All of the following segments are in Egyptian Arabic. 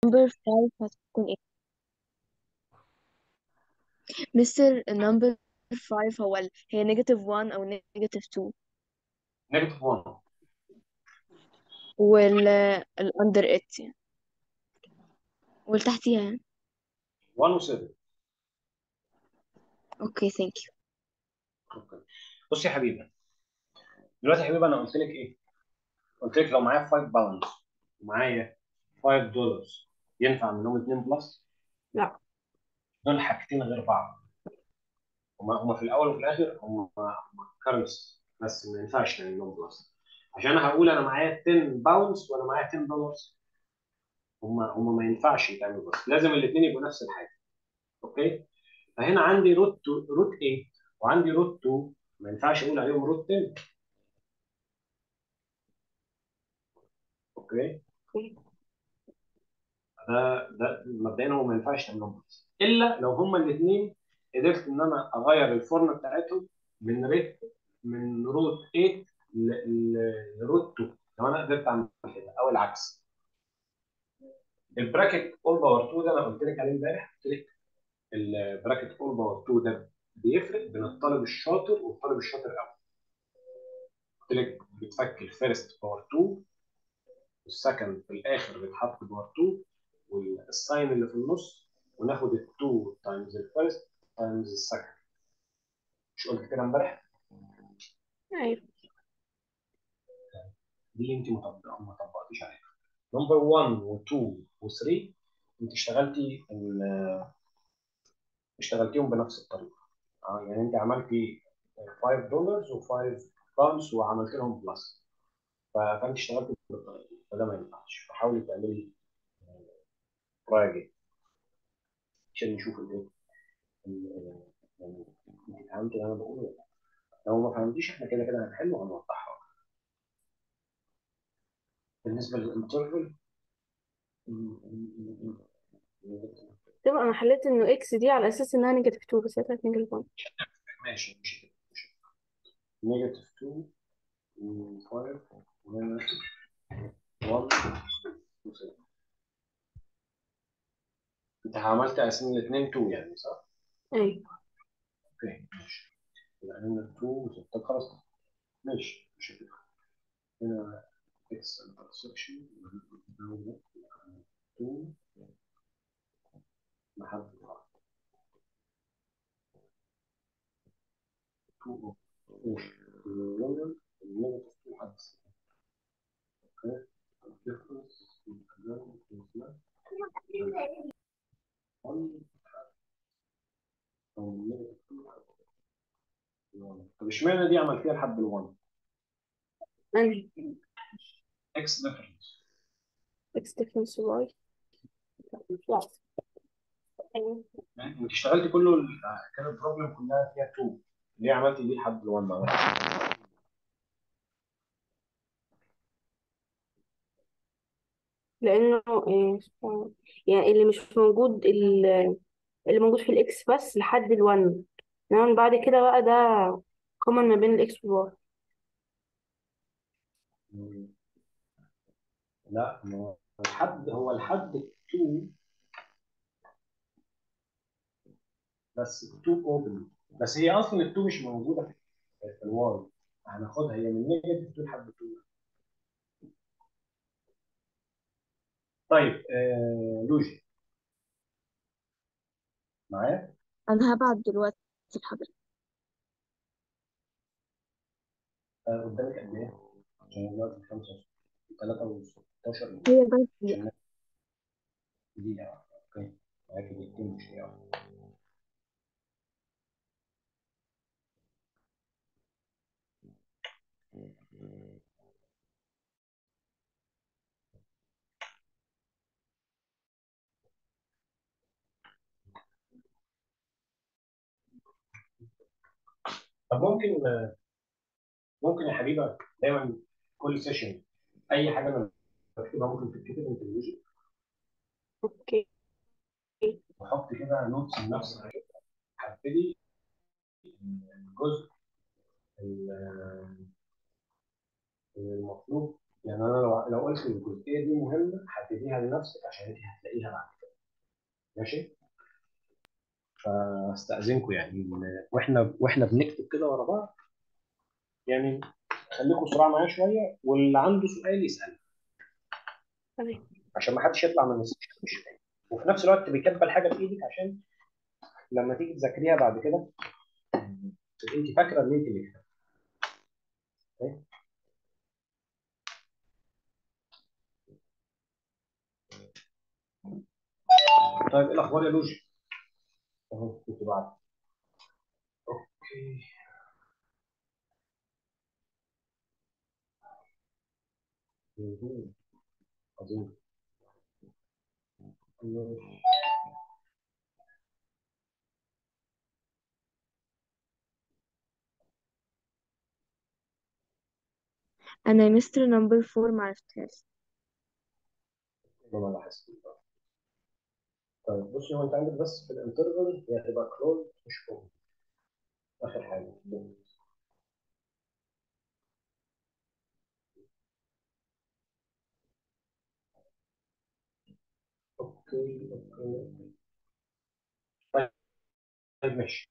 نمبر 5 هتكون ايه مستر نمبر 5 هو ال... هي نيجاتيف 1 او نيجاتيف 2 نيجاتيف 1 وال الاندر ات يعني واللي تحتيها يعني 1 و7 اوكي ثانك يو اوكي بص يا حبيبي دلوقتي يا حبيبي انا قلت لك ايه؟ قلت لك لو معايا 5 باوندز ومعايا 5 دولار ينفع منهم 2 بلس؟ لا دول حاجتين غير بعض هما هما في الاول وفي الاخر هما كرنسي بس ما ينفعش تعمل لهم بلس عشان انا هقول انا معايا 10 باوندز وانا معايا 10 دولار هما هما ما ينفعش يتعملوا بلس لازم الاثنين يبقوا نفس الحاجه اوكي فهنا عندي روت روت 8 وعندي روت 2 ما ينفعش اقول عليهم روت 10 اوكي اوكي ده ده مبدئيا هو ما ينفعش تعملهم بلس الا لو هما الاثنين قدرت ان انا اغير الفورم بتاعتهم من ريت من روت 8 ل- ل- لروت 2 لو انا قدرت اعمل كده او العكس البراكت اول باور 2 ده انا قلت لك عليه امبارح قلت لك البراكت اول باور 2 ده بيفرق بين الطالب الشاطر والطالب الشاطر قوي قلت لك بتفك الفيرست باور 2 والسكند في الاخر بيتحط باور 2 والساين اللي في النص وناخد ال 2 تايمز الفيرست تايمز السكند مش قلت كده امبارح ايوه دي انت ما طبق- ما طبقتيش عليها نمبر 1 و2 و3 انت اشتغلتي ال- اشتغلتيهم بنفس الطريقه اه يعني انت عملتي 5 دولار و5 باونز وعملت لهم بلس ف- فانت اشتغلتي بالطريقه دي فده ما ينفعش فحاولي تعملي راجع عشان نشوف الايه ال- يعني انت فهمتي اللي انا بقوله ولا لا؟ لو ما فهمتيش احنا كده كده هنحل وهنوضحها بالنسبه للانترفل تبقى انا حليت انه اكس دي على اساس انها نيجاتيف 2 بس هي طلعت نيجاتيف 1 ماشي مش كده نيجاتيف 2 و5 وهنا 1 و6 انت عملت اسمين الاثنين 2 يعني صح؟ ايوه اوكي ماشي يبقى هنا 2 و6 طب خلاص ماشي مش كده هنا اكس انترسكشن 2 لحد 1 2 النيجاتيف 2 لحد 6 اوكي الديفرنس او النيجاتيف 2 طب اشمعنى دي عملتيها لحد ال 1 انهي اكس ديفرنس اكس ديفرنس واي ايوه يعني انت اشتغلتي كله ال- كان البروبلم كلها فيها 2 ليه عملتي دي لحد ال 1 بقى؟ لانه إيه اسمه- يعني اللي مش موجود ال- اللي موجود في الاكس بس لحد الون انما من بعد كده بقى ده كومن ما بين الاكس والواي مم. لا ما هو الحد هو الحد 2 بس 2 اوبن بس هي اصلا ال 2 مش موجوده في في الواي هناخدها هي من نيجاتيف 2 لحد 2 طيب آه لوجي معايا انا هبعت دلوقتي لحضرتك آه قدامك قد ايه؟ عشان دلوقتي 5 3 و16 هي بس عشان دقيقة اوكي معاكي دقيقتين مش دقيقة واحدة. طب ممكن ممكن يا حبيبه دايما كل سيشن اي حاجه انا بكتبها ممكن تتكتب انت اللوجيك اوكي وحط كده نوتس لنفس هبتدي الجزء ال- المطلوب يعني انا لو لو قلت الجزئيه دي مهمه هتديها لنفسك عشان انت هتلاقيها بعد كده ماشي فاستاذنكم يعني إن- واحنا واحنا بنكتب كده ورا بعض يعني خليكم سرعه معايا شويه واللي عنده سؤال يسال تمام عشان ما حدش يطلع من السكشن مش فاهم وفي نفس الوقت تبقى كاتبه الحاجه بايدك عشان لما تيجي تذاكريها بعد كده تبقى انت فاكره ان انت اللي كتبتها طيب ايه الاخبار يا لوجي؟ اهو كنت بعد اوكي مهم. عظيم انا مستر نمبر فور معرفتهاش ما لاحظت طيب بصي هو انت عندك بس في الانترفال هي هتبقى كلوز مش فوق اخر حاجه اوكي اوكي اوكي طيب طيب ماشي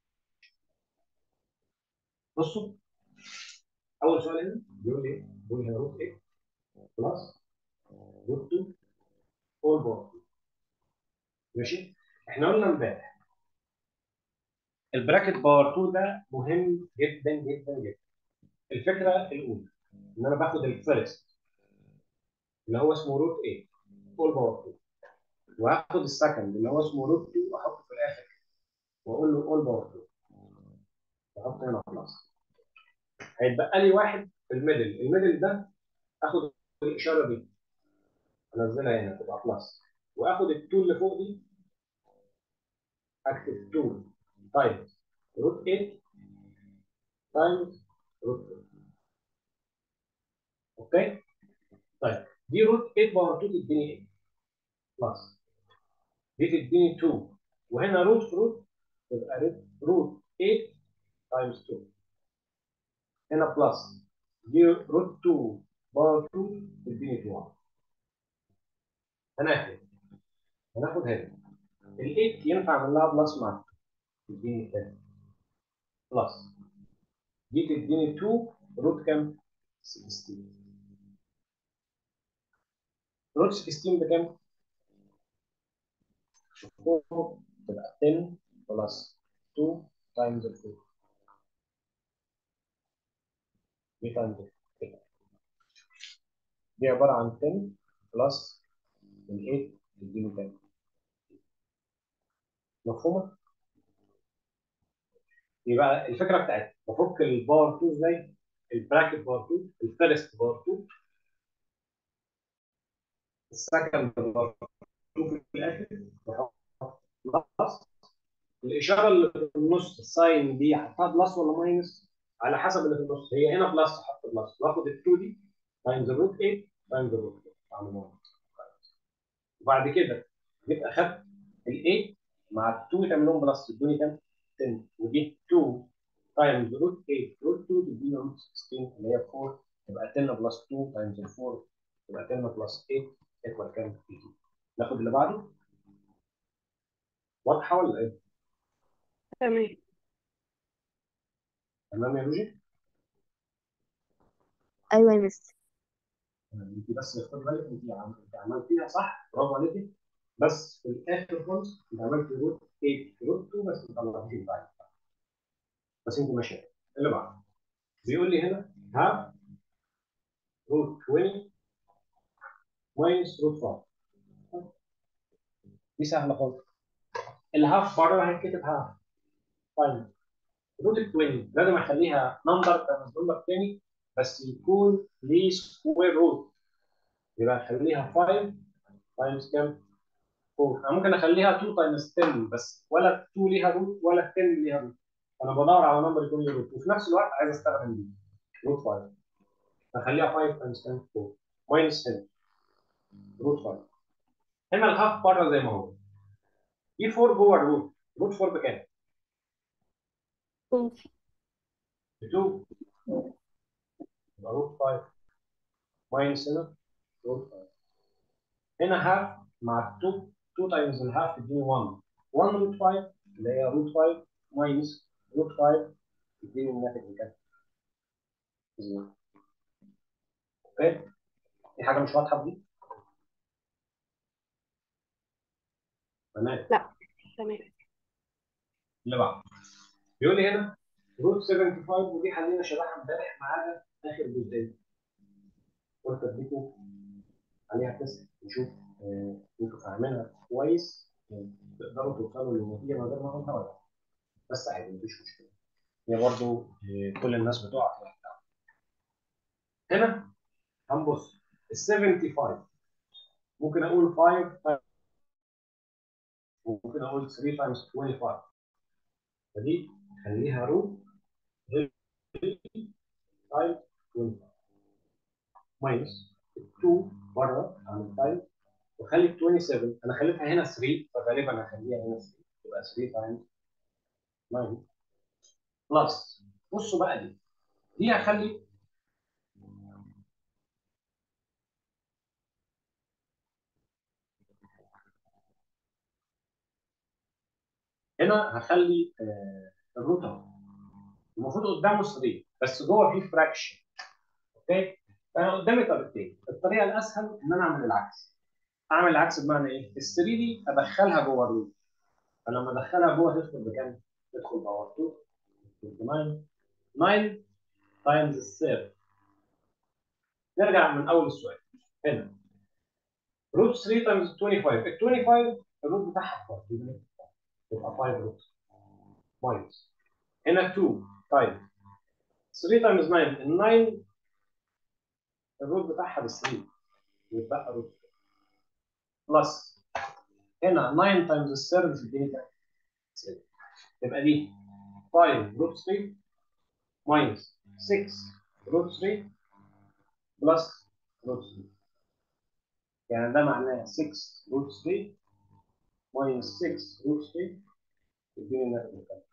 بصوا اول سؤال هنا بيقول ايه؟ بيقول هنا روت ايه؟ بلس روت 2 اول باور ماشي؟ احنا قلنا امبارح البراكت باور 2 ده مهم جدا جدا جدا الفكره الاولى ان انا باخد الفيرست اللي هو اسمه روت 8 اول باور 2 وهاخد السكند اللي هو اسمه روت 2 واحطه في الاخر واقول له اول باور 2 واحط هنا بلس هيتبقى لي واحد في الميدل الميدل ده اخد الاشاره دي انزلها هنا تبقى بلس واخد ال2 اللي فوق دي اكتب 2 تايمز روت 8 تايمز روت 2 اوكي طيب دي روت 8 باور 2 تديني ايه؟ بلس دي تديني 2 وهنا روت في روت تبقى روت 8 تايمز 2 هنا بلس دي روت 2 باور 2 تديني 2 هناخد هناخد هنا ال 8 ينفع اعمل لها بلس مع تديني 10 بلس دي تديني 2 روت كام؟ 16 روت 16 بكام؟ 4 تبقى 10 بلس 2 تايمز 4 دي تايمز 4 دي عبارة عن 10 بلس ال 8 تديني 10 مفهومة؟ يبقى الفكرة بتاعتي بفك الباور 2 ازاي؟ البراكت باور 2 الفيرست باور 2 السكند باور 2 في الاخر بحط بلس الاشاره اللي في النص الساين دي احطها بلس ولا ماينس على حسب اللي في النص هي هنا بلس احط بلس واخد ال 2 دي تايمز الروت 8 تايمز الروت 8 وبعد كده جيت اخدت ال 8 مع ال 2 تعمل لهم بلس تدوني كام؟ 10 ودي 2 تايمز روت 8 روت 2 تديني روت 16 اللي هي 4 تبقى 10 بلس 2 تايمز 4 تبقى 10 بلس 8 ايكوال كام؟ 18 ناخد اللي بعده واضحه ولا ايه؟ تمام تمام يا لوجي؟ ايوه يا مستر انت بس خدي بالك انت عم- انت عملتيها صح برافو عليكي بس في الاخر خالص انت عملت روت 8 روت 2 بس ما طلعتيش الباقي بس انت ماشيه اللي بعده بيقول لي هنا هاف روت 20 ماينس روت 5 دي سهله خالص الهاف بره هيتكتب هاف طيب روت 20 لازم اخليها نمبر كما بقول لك تاني بس يكون ليه سكوير روت يبقى اخليها 5 تايمز كام؟ 4 انا ممكن اخليها 2 تايمز 10 بس ولا 2 ليها روت ولا 10 ليها روت انا بدور على نمبر يكون له روت وفي نفس الوقت عايز استخدم دي روت 5 فخليها 5 تايمز 10 4 ماينس 10 روت 5 هنا الهاف بره زي ما هو دي 4 جوه الروت روت 4 بكام؟ ب 2 يبقى روت 5 ماينس هنا روت 5 هنا هاف مع 2 2 تايمز الهاف تديني 1 1 روت 5 اللي هي روت 5 ماينس روت 5 تديني الناتج بكام؟ زيرو اوكي في حاجه مش واضحه في دي؟ تمام تمام اللي بعده بيقول لي هنا روت 75 ودي حلينا شرحها امبارح ما عدا اخر جزئيه قلت اديكم عليها تيست نشوف آه، انتوا فاهمينها كويس آه، تقدروا توصلوا للنتيجه من غير ما اقولها ولا لا. بس عادي مفيش مشكله هي برضه آه، كل الناس بتقع فيها هنا هنبص ال 75 ممكن اقول 5 ممكن اقول 3 تايمز 25 فدي خليها روت تايمز 25 ماينس 2 بره عن 5 وخلي ال 27 انا خليتها هنا 3 فغالبا هخليها هنا 3 تبقى 3 تايمز 9 بلس بصوا بقى دي دي هخلي هنا هخلي آه، الروت اهو المفروض قدامه 3 بس جوه فيه فراكشن اوكي فانا قدامي طريقتين الطريقه الاسهل ان انا اعمل العكس اعمل العكس بمعنى ايه؟ ال 3 دي ادخلها جوه الروت فلما ادخلها جوه تدخل بكام؟ تدخل باور 2 9 9 تايمز السير نرجع من اول السؤال هنا روت 3 تايمز 25 ال 25 الروت بتاعها 4 يبقى 5 روت ماينس هنا 2 طيب 3 تايمز 9 ال 9 الروت بتاعها ب 3 يبقى روت بلس هنا 9 تايمز السير بتديني كام؟ 3 يبقى دي 5 روت 3 ماينس 6 روت 3 بلس روت 3 يعني ده معناه 6 روت 3 ماينس 6 روت 3 يديني الناتج كام؟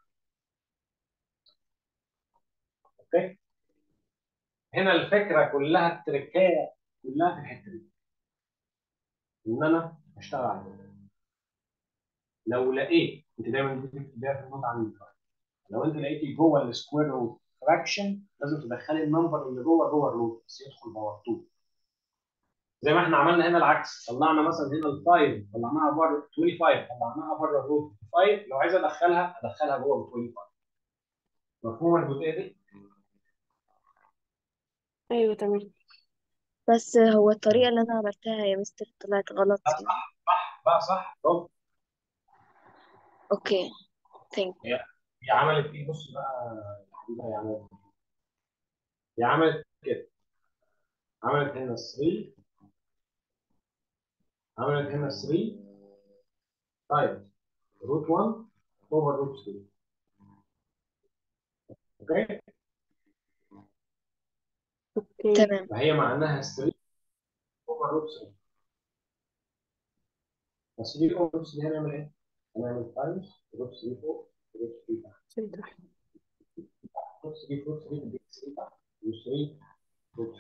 اوكي؟ هنا الفكره كلها التركايه كلها في الحته دي ان انا اشتغل عليها لو لقيت انت دايما دي بتكتبيها في النوت عندك لو انت لقيتي جوه السكوير روت فراكشن لازم تدخلي النمبر اللي جوه جوه الروت بس يدخل باور 2 زي ما احنا عملنا هنا العكس طلعنا مثلا هنا ال 5 طلعناها بره 25 طلعناها بره الروت 5 لو عايز ادخلها ادخلها جوه ال 25 مفهوم الجزئيه دي؟ ايوه تمام بس هو الطريقة اللي أنا عملتها يا مستر طلعت غلط لا يعني صح صح بقى صح برافو أوكي ثانك هي هي عملت ايه بص بقى يا حبيبي هي عملت إيه؟ هي عملت كده عملت هنا 3 عملت هنا 3 طيب روت 1 اوفر روت 3 اوكي اوكي تمام فهي معناها 3 اوفر روت 3 بس 3 اوفر روت 3 هنعمل ايه؟ هنعمل تايمز روت 3 فوق روت 3 تحت سوري تحت. روت 3 فوق 3 تديك 3 تحت و3 روت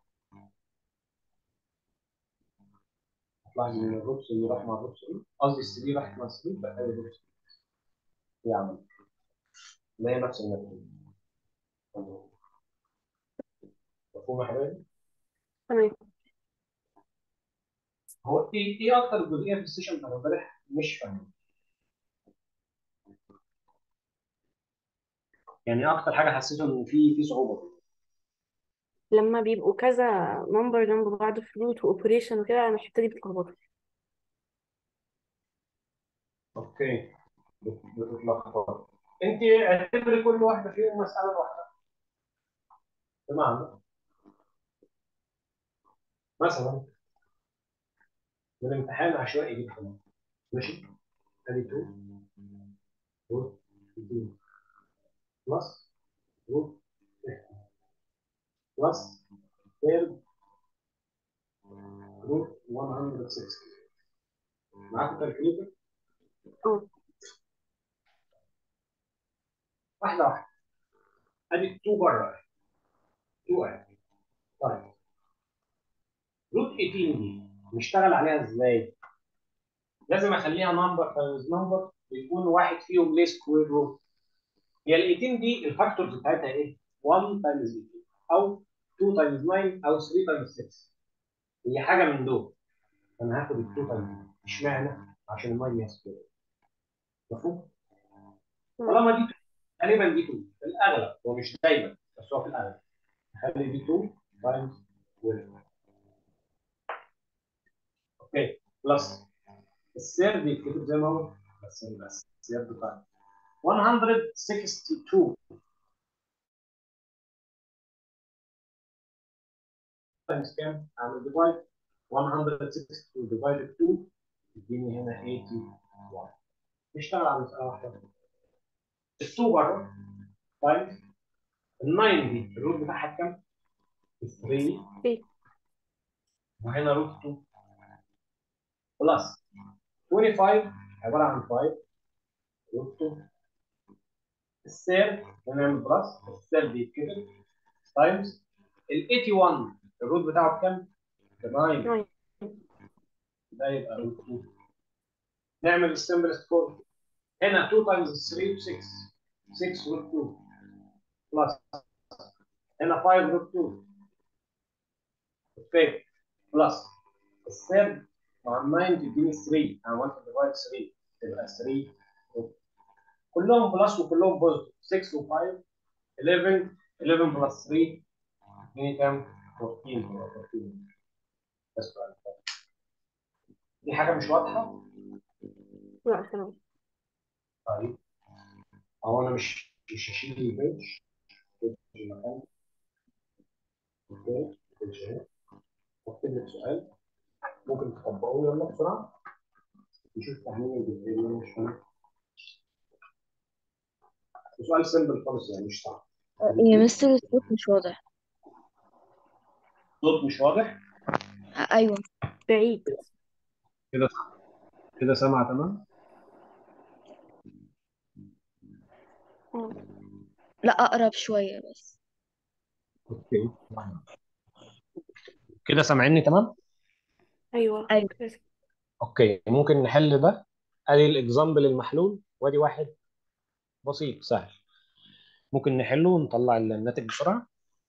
هتلاحظ ان الروت اللي راح مع الروت 3 قصدي ال 3 راحت مع 3 بقى هي روت 3 هي عملت ما هي نفس النتيجه مفهوم يا حبايبي؟ تمام هو ايه ايه اكتر جزئيه في السيشن بتاع امبارح مش فاهم يعني اكتر حاجه حسيته ان في في صعوبه فيه لما بيبقوا كذا نمبر جنب بعض فلوت واوبريشن وكده انا الحته دي بتلخبط اوكي بت- بتتلخبط انت اعتبري كل واحده فيهم مساله لوحدها بمعنى مثلا من امتحان عشوائي جدا ماشي ادي 2 روت 2 بلس روت بلس ثيرد روت 160 معاكم كالكوليتر اه واحده واحده ادي 2 بره 2 اهي طيب روت 18 دي نشتغل عليها ازاي؟ لازم اخليها نمبر تايمز نمبر ويكون واحد فيهم ليه سكوير روت هي ال 18 دي الفاكتورز بتاعتها ايه؟ 1 تايمز 18 او 2 تايمز 9 او 3 تايمز 6 هي حاجه من دول انا هاخد ال 2 تايمز اشمعنى؟ عشان ال 9 ليها سكوير مفهوم؟ طالما دي غالبا دي 2 في الاغلب هو مش دايما بس هو في الاغلب هخلي دي 2 تايمز 12 اوكي بلس السير بيتكتب زي ما هو بس يبقى السير بتاعنا 162 تايمز كام؟ اعمل ديفايد 162 ديفايد 2 يديني هنا 81 نشتغل على مسألة واحدة ال 2 بره تايمز ال 9 دي الروت بتاعها كام؟ 3 3 وهنا روت 2 بلس 25 عباره عن 5 روت 2 السير هنعمل بلس السير بيتكتب تايمز ال 81 الروت بتاعه بكام؟ 9 9 ده يبقى روت 2 نعمل السمبلست فورم هنا 2 تايمز 3 6 6 روت 2 بلس هنا 5 روت 2 اوكي بلس السير مع ال 9 تديني 3 انا عملت ديفايد 3 تبقى 3 كلهم بلس وكلهم بوزيتيف 6 و 5 11 11 بلس 3 يديني كام؟ 14 تبقى 14 بس بقى. دي حاجه مش واضحه لا تمام طيب هو انا مش مش هشيل البيج في المكان اوكي البيج اهي واكتب لك سؤال ممكن تطبقوه يلا بسرعه نشوف فاهمين الجزئيه اللي انا مش فاهمها سؤال سيمبل خالص يعني مش صعب يا مستر الصوت مش واضح صوت مش واضح ايوه بعيد كده كده سامع تمام اه لا اقرب شويه بس اوكي كده سامعيني تمام ايوه ايوه بس. اوكي ممكن نحل ده ادي الاكزامبل المحلول وادي واحد بسيط سهل ممكن نحله ونطلع الناتج بسرعه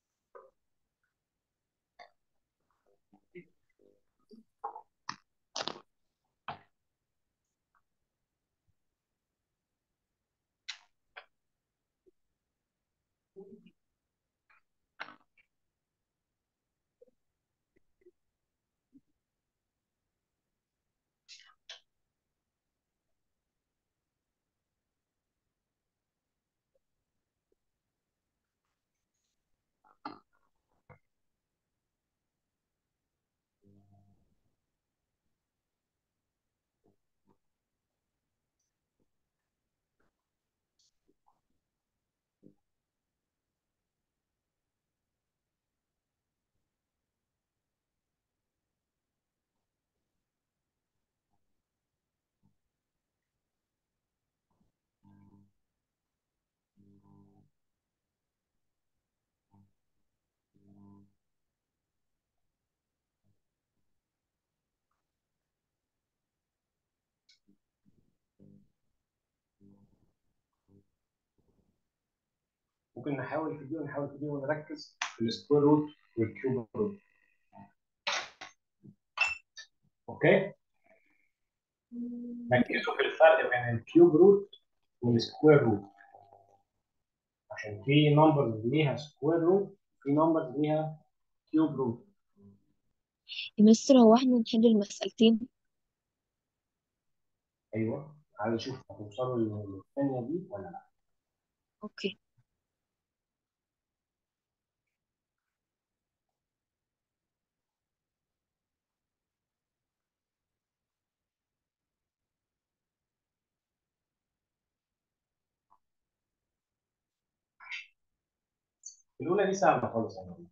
ممكن نحاول في دي ونحاول في دي ونركز في السكوير روت والكيوب روت اوكي ركزوا في الفرق بين الكيوب روت والسكوير روت عشان في نمبرز ليها سكوير روت في نمبرز ليها كيوب روت يا مستر هو احنا نحل المسألتين ايوه عايز اشوف هتوصلوا للثانيه دي ولا لا اوكي الاولى دي سهله خالص يعني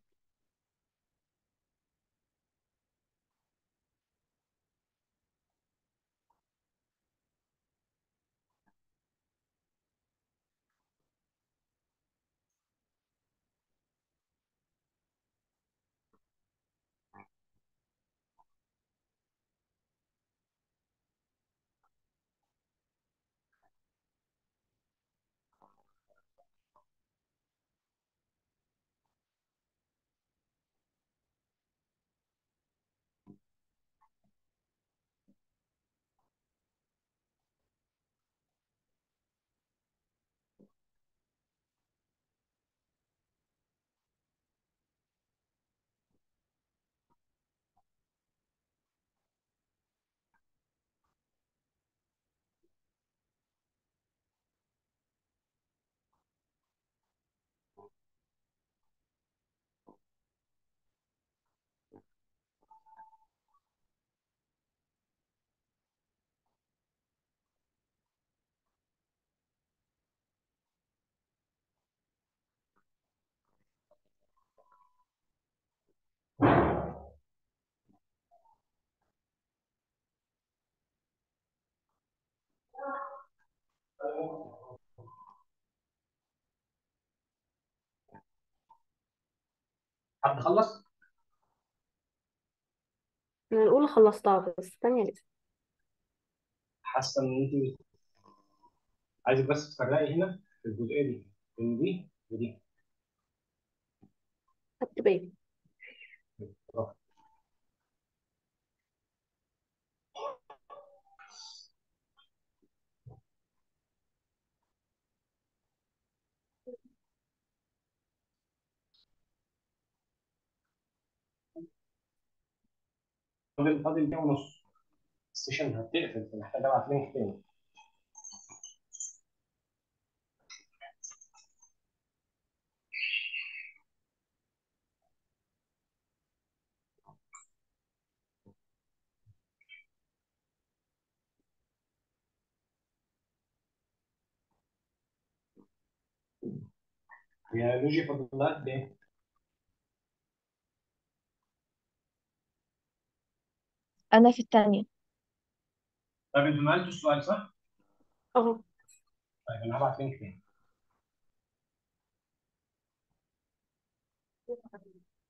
حد خلص؟ انا الاولى خلصتها بس الثانيه لسه حاسه ان انت عايزك بس تفرقي هنا في الجزئيه دي بين دي ودي خدت بالي برافو. فاضل فاضل دقيقه ونص السيشن هتقفل فمحتاج ابعت لينك تاني يا لوجي فاضل لها قد ايه؟ أنا في التانية طيب انتوا نقلتوا السؤال صح؟ اهو طيب انا هبعت لينك تاني